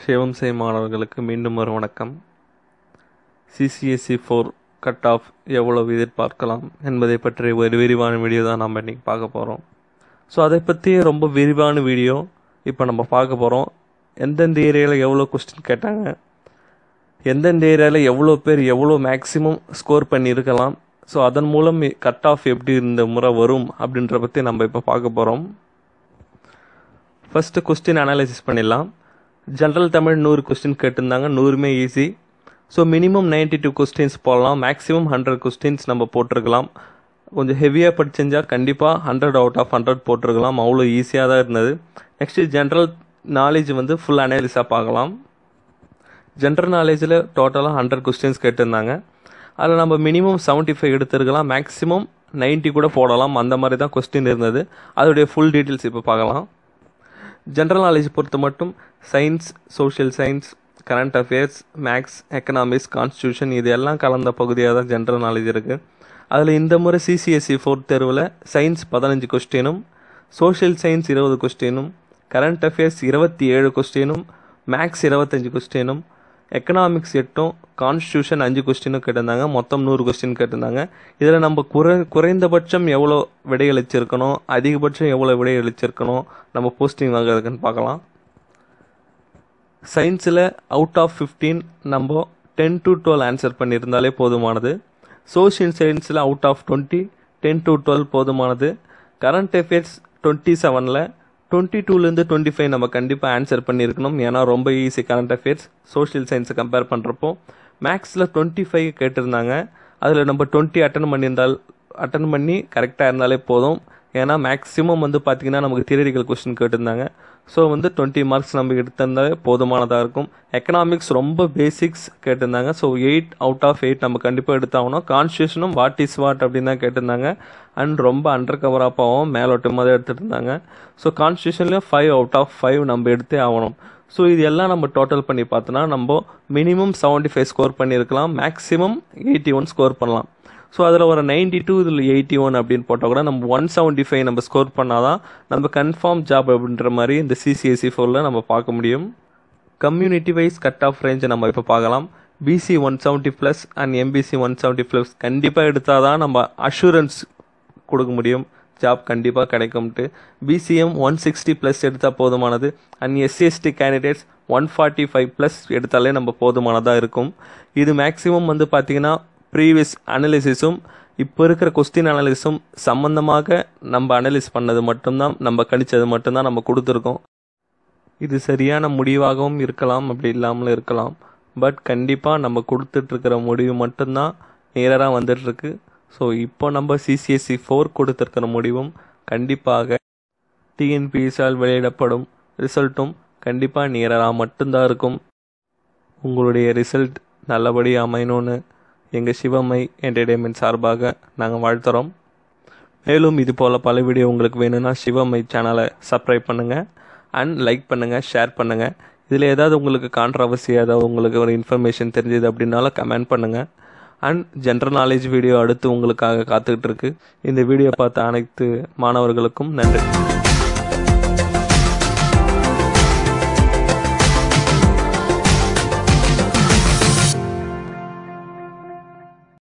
சிவம் செய் மாணவர்களுக்கு மீண்டும் ஒரு வணக்கம் சிசிஎஸ்சி ஃபோர் கட் ஆஃப் எவ்வளவு எதிர்பார்க்கலாம் என்பதை பற்றி ஒரு விரிவான வீடியோ தான் நம்ம இன்றைக்கி பார்க்க போகிறோம் ஸோ அதை பற்றி ரொம்ப விரிவான வீடியோ இப்போ நம்ம பார்க்க போகிறோம் எந்தெந்த ஏரியாவில் எவ்வளோ கொஸ்டின் கேட்டாங்க எந்தெந்த ஏரியாவில் எவ்வளோ பேர் எவ்வளோ மேக்ஸிமம் ஸ்கோர் பண்ணியிருக்கலாம் ஸோ அதன் மூலம் கட் ஆஃப் எப்படி இந்த முறை வரும் அப்படின்ற பற்றி நம்ம இப்போ பார்க்க போகிறோம் ஃபஸ்ட்டு கொஸ்டின் அனாலிசிஸ் பண்ணிடலாம் ஜென்ரல் தமிழ் நூறு கொஸ்டின் கேட்டிருந்தாங்க நூறுமே easy so minimum ninety two questions போடலாம் மேக்ஸிமம் ஹண்ட்ரட் கொஸ்டின்ஸ் நம்ம போட்டிருக்கலாம் கொஞ்சம் ஹெவியாக படிச்சிருந்தா கண்டிப்பாக ஹண்ட்ரட் அவுட் ஆஃப் ஹண்ட்ரட் போட்டிருக்கலாம் அவ்வளோ ஈஸியாக தான் இருந்தது நெக்ஸ்ட்டு ஜென்ரல் நாலேஜ் வந்து ஃபுல் அனாலிஸாக பார்க்கலாம் ஜென்ரல் நாலேஜில் டோட்டலாக ஹண்ட்ரட் கொஸ்டின்ஸ் கேட்டிருந்தாங்க அதில் நம்ம மினிமம் செவன்ட்டி ஃபைவ் எடுத்துருக்கலாம் மேக்ஸிமம் நைன்ட்டி கூட போடலாம் அந்த மாதிரி தான் கொஸ்டின் இருந்தது அதோடைய ஃபுல் டீட்டெயில்ஸ் இப்போ பார்க்கலாம் ஜென்ரல் நாலேஜ் பொறுத்த மட்டும் science social science current affairs maths economics constitution இது எல்லாம் கலந்த பகுதியாக தான் ஜென்ரல் நாலேஜ் இருக்குது அதில் இந்த முறை சிசிஎஸ்சி ஃபோர்த் தேர்வில் சயின்ஸ் பதினஞ்சு கொஸ்டினும் சோஷியல் சயின்ஸ் இருபது கொஸ்டினும் கரண்ட் அஃபேர்ஸ் இருபத்தி ஏழு கொஸ்டினும் மேக்ஸ் இருபத்தஞ்சு கொஸ்டினும் எக்கனாமிக்ஸ் எட்டும் கான்ஸ்டியூஷன் அஞ்சு கொஸ்டினும் கேட்டிருந்தாங்க மொத்தம் நூறு கொஸ்டின் கேட்டிருந்தாங்க இதில் நம்ம குறை குறைந்தபட்சம் எவ்வளோ விடையளிச்சிருக்கணும் அதிகபட்சம் எவ்வளோ விடையளிச்சிருக்கணும் நம்ம போஸ்டிங் வாங்குறதுக்குன்னு பார்க்கலாம் சயின்ஸில் அவுட் ஆஃப் ஃபிஃப்டீன் நம்ம டென் டு டுவெல் ஆன்சர் பண்ணியிருந்தாலே போதுமானது சோஷியல் சயின்ஸில் out of twenty ten to twelve போதுமானது கரண்ட் அஃபேர்ஸ் டுவெண்ட்டி செவனில் டுவெண்ட்டி டூலேருந்து டுவெண்ட்டி ஃபைவ் நம்ம கண்டிப்பாக ஆன்சர் பண்ணியிருக்கணும் ஏன்னா ரொம்ப ஈஸி கரண்ட் அஃபேர்ஸ் சோஷியல் சயின்ஸை கம்பேர் பண்ணுறப்போ மேக்ஸில் டுவெண்ட்டி ஃபைவ் கேட்டிருந்தாங்க அதில் நம்ம டுவெண்ட்டி அட்டன் பண்ணியிருந்தால் அட்டன் பண்ணி கரெக்டாக இருந்தாலே போதும் ஏன்னா மேக்ஸிமம் வந்து பார்த்திங்கன்னா நமக்கு தியரிட்டிக்கல் கொஸ்டின் கேட்டிருந்தாங்க ஸோ வந்து டுவெண்ட்டி மார்க்ஸ் நம்ம எடுத்திருந்தாலே போதுமானதாக இருக்கும் எக்கனாமிக்ஸ் ரொம்ப பேசிக்ஸ் கேட்டிருந்தாங்க so eight out of eight நம்ம கண்டிப்பாக எடுத்தாகணும் கான்ஸ்டியூஷனும் வாட் இஸ் வாட் அப்படின்னு தான் கேட்டிருந்தாங்க அண்ட் ரொம்ப அண்டர் கவர் ஆப்பாகவும் மேலோட்டமாக தான் எடுத்துகிட்டு இருந்தாங்க ஸோ கான்ஸ்டியூஷன்லேயும் ஃபைவ் அவுட் ஆஃப் ஃபைவ் நம்ம எடுத்தே ஆகணும் ஸோ இது எல்லாம் நம்ம டோட்டல் பண்ணி பார்த்தோன்னா நம்ம மினிமம் செவன்ட்டி ஃபைவ் ஸ்கோர் பண்ணியிருக்கலாம் மேக்ஸிமம் எயிட்டி ஒன் ஸ்கோர் பண்ணலாம் ஸோ அதில் ஒரு நைன்டி டூ இதில் எயிட்டி ஒன் அப்படின்னு போட்டால் கூட நம்ம ஒன் செவன்ட்டி ஃபைவ் நம்ம ஸ்கோர் பண்ணால் தான் நம்ம கன்ஃபார்ம் ஜாப் அப்படின்ற மாதிரி இந்த சிசிஎஸ்சி ஃபோரில் நம்ம பார்க்க முடியும் கம்யூனிட்டி வைஸ் கட் ஆஃப் ரேஞ்சை நம்ம இப்போ பார்க்கலாம் BC one seventy plus and MBC one seventy plus கண்டிப்பாக எடுத்தால் தான் நம்ம அஷூரன்ஸ் கொடுக்க முடியும் ஜாப் கண்டிப்பாக கிடைக்கும்ட்டு பிசிஎம் ஒன் சிக்ஸ்டி ப்ளஸ் எடுத்தால் போதுமானது and SC ST candidates one forty five plus எடுத்தாலே நம்ம போதுமானதாக இருக்கும் இது மேக்ஸிமம் வந்து பார்த்திங்கன்னா ப்ரீவியஸ் அனலிசிஸும் இப்போ இருக்கிற கொஸ்டின் அனலிஸும் சம்மந்தமாக நம்ம அனலிஸ் பண்ணது மட்டும்தான் நம்ம கணிச்சது மட்டும்தான் நம்ம கொடுத்துருக்கோம் இது சரியான முடிவாகவும் இருக்கலாம் அப்படி இல்லாமல் இருக்கலாம் பட் கண்டிப்பாக நம்ம கொடுத்துட்ருக்கிற முடிவு மட்டும்தான் நேராக வந்துட்டுருக்கு ஸோ இப்போ நம்ம சிசிஎஸ்சி ஃபோர் கொடுத்துருக்கிற முடிவும் கண்டிப்பாக டிஎன்பிஎஸ்ஆல் வெளியிடப்படும் ரிசல்ட்டும் கண்டிப்பாக நேராக மட்டும்தான் இருக்கும் உங்களுடைய ரிசல்ட் நல்லபடி அமையணும்னு எங்கள் சிவமை என்டர்டெயின்மெண்ட் சார்பாக நாங்கள் வாழ்த்துறோம் மேலும் இது போல் பல வீடியோ உங்களுக்கு வேணும்னா சிவமை சேனலை சப்ஸ்கிரைப் பண்ணுங்கள் அண்ட் லைக் பண்ணுங்கள் ஷேர் பண்ணுங்கள் இதில் ஏதாவது உங்களுக்கு கான்ட்ரவர்சி ஏதாவது உங்களுக்கு ஒரு இன்ஃபர்மேஷன் தெரிஞ்சது அப்படின்னாலும் கமெண்ட் பண்ணுங்கள் அண்ட் ஜென்ரல் நாலேஜ் வீடியோ அடுத்து உங்களுக்காக காத்துக்கிட்டு இருக்கு இந்த வீடியோ பார்த்த அனைத்து மாணவர்களுக்கும் நன்றி